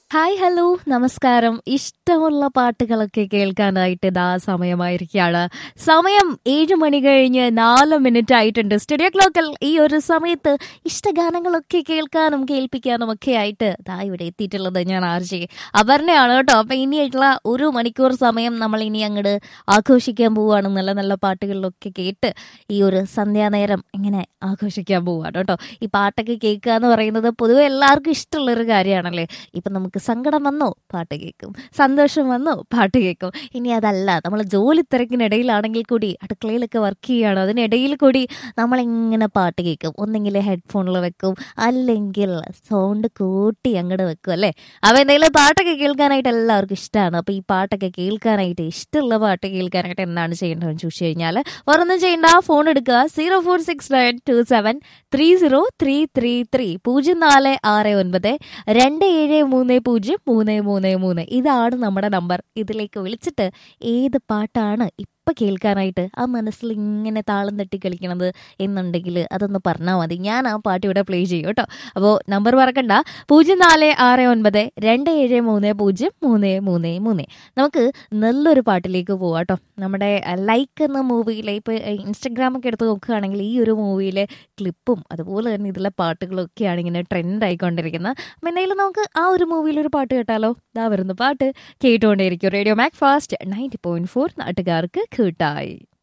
hi hello നമസ്കാരം ഇഷ്ടമുള്ള പാട്ടുകളൊക്കെ കേൾക്കാനായിട്ട് ഇതാ സമയമായിരിക്കുകയാണ് സമയം ഏഴ് മണി കഴിഞ്ഞ് നാല് മിനിറ്റ് ആയിട്ടുണ്ട് സ്റ്റുഡിയോ ക്ലോക്കിൽ ഈ ഒരു സമയത്ത് ഇഷ്ടഗാനങ്ങളൊക്കെ കേൾക്കാനും കേൾപ്പിക്കാനും ഒക്കെ ആയിട്ട് ഇതാ ഇവിടെ എത്തിയിട്ടുള്ളത് ഞാൻ ആർജി അപർണയാണ് കേട്ടോ അപ്പൊ ഇനിയായിട്ടുള്ള ഒരു മണിക്കൂർ സമയം നമ്മൾ ഇനി അങ്ങോട്ട് ആഘോഷിക്കാൻ പോവുകയാണ് നല്ല നല്ല പാട്ടുകളിലൊക്കെ കേട്ട് ഈ ഒരു സന്ധ്യാനേരം ഇങ്ങനെ ആഘോഷിക്കാൻ പോവുകയാണ് കേട്ടോ ഈ പാട്ടൊക്കെ കേൾക്കുക എന്ന് പറയുന്നത് പൊതുവെ എല്ലാവർക്കും ഇഷ്ടമുള്ളൊരു കാര്യമാണല്ലേ ഇപ്പം നമുക്ക് സങ്കടം വന്നോ പാട്ട് കേൾക്കും സന്തോഷം വന്നോ പാട്ട് കേൾക്കും ഇനി അതല്ല നമ്മൾ ജോലി തിരക്കിനിടയിലാണെങ്കിൽ കൂടി അടുക്കളയിലൊക്കെ വർക്ക് ചെയ്യുകയാണ് അതിനിടയിൽ കൂടി നമ്മളിങ്ങനെ പാട്ട് കേൾക്കും ഒന്നെങ്കിൽ ഹെഡ്ഫോണിൽ വെക്കും അല്ലെങ്കിൽ സൗണ്ട് കൂട്ടി അങ്ങോട്ട് വെക്കും അല്ലേ അപ്പോൾ എന്തെങ്കിലും പാട്ടൊക്കെ കേൾക്കാനായിട്ട് എല്ലാവർക്കും ഇഷ്ടമാണ് അപ്പോൾ ഈ പാട്ടൊക്കെ കേൾക്കാനായിട്ട് ഇഷ്ടമുള്ള പാട്ട് കേൾക്കാനായിട്ട് എന്താണ് ചെയ്യേണ്ടതെന്ന് ചോദിച്ചു കഴിഞ്ഞാൽ വേറൊന്നും ചെയ്യേണ്ട ഫോൺ എടുക്കുക zero four six nine two seven three zero three three three പൂജ്യം നാല് ആറ് ഒൻപത് രണ്ട് ഏഴ് മൂന്ന് പൂജ്യം മൂന്ന് മൂന്ന് മൂന്ന് ഇതാണ് നമ്മുടെ നമ്പർ ഇതിലേക്ക് വിളിച്ചിട്ട് ഏത് പാട്ടാണ് ഇപ്പം കേൾക്കാനായിട്ട് ആ മനസ്സിൽ ഇങ്ങനെ താളം തട്ടി കളിക്കണത് എന്നുണ്ടെങ്കിൽ അതൊന്ന് പറഞ്ഞാൽ മതി ഞാൻ ആ പാട്ട് ഇവിടെ പ്ലേ ചെയ്യും കേട്ടോ അപ്പോൾ നമ്പർ മറക്കണ്ട പൂജ്യം നാല് ആറ് ഒൻപത് രണ്ട് ഏഴ് മൂന്ന് പൂജ്യം മൂന്ന് മൂന്ന് മൂന്ന് നമുക്ക് നല്ലൊരു പാട്ടിലേക്ക് പോവാം കേട്ടോ നമ്മുടെ ലൈക്ക് എന്ന മൂവിയിലെ ഇപ്പോൾ ഇൻസ്റ്റഗ്രാമൊക്കെ എടുത്ത് നോക്കുകയാണെങ്കിൽ ഈ ഒരു മൂവിയിലെ ക്ലിപ്പും അതുപോലെ തന്നെ ഇതിലെ പാട്ടുകളൊക്കെയാണ് ഇങ്ങനെ ട്രെൻഡ് ആയിക്കൊണ്ടിരിക്കുന്നത് അപ്പം എന്തായാലും നമുക്ക് ആ ഒരു മൂവിയിൽ ഒരു പാട്ട് കേട്ടാലോ ഇതാ വരുന്ന പാട്ട് കേട്ടുകൊണ്ടേയിരിക്കും റേഡിയോ മാക് ഫാസ്റ്റ് നയൻറ്റി പോയിന്റ് ഫോർ നാട്ടുകാർക്ക് കേട്ടായി